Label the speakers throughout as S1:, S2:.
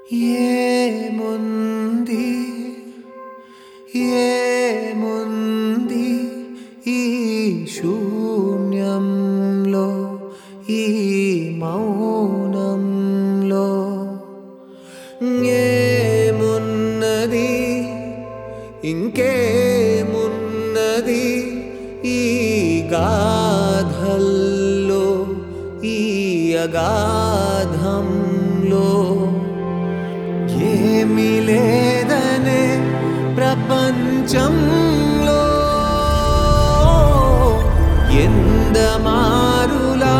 S1: ఏముంది ఏముంది ఈ శూన్యంలో ఈ మౌనంలో ఏమున్నది ఇంకేమున్నది ఈ గాధల్లో ఈ అగాధంలో ఏమీ లేదనే ప్రపంచంలో ఎందమారులా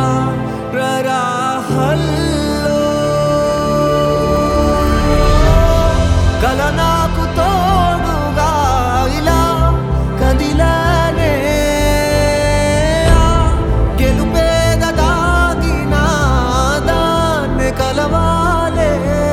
S1: ప్రరాహల్లో కల నాకు తోడుగా ఇలా కదిలానే గెలుపేద దాగిన దాన్ని కలవాలే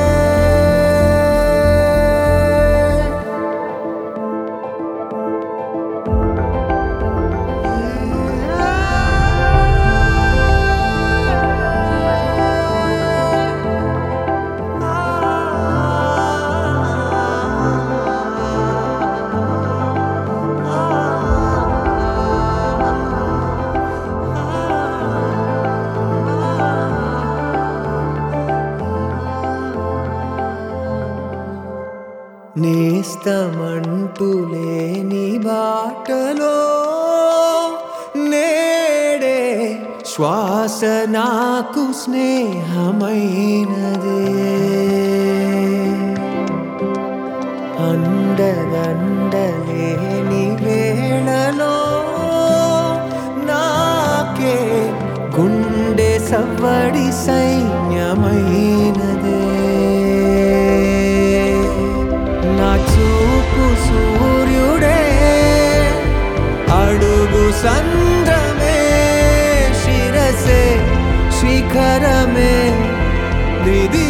S1: నేస్తమంటూ లేని బాటలో నేడే శ్వాస నాకు స్నేహమైనదే అండదండలేని వేళలో నాకే గుండె సవ్వడి సైన్యమైనదే నా చూపు సూర్యుడే అడుగు సంద్రమే శిరసే శిఖరమే విధి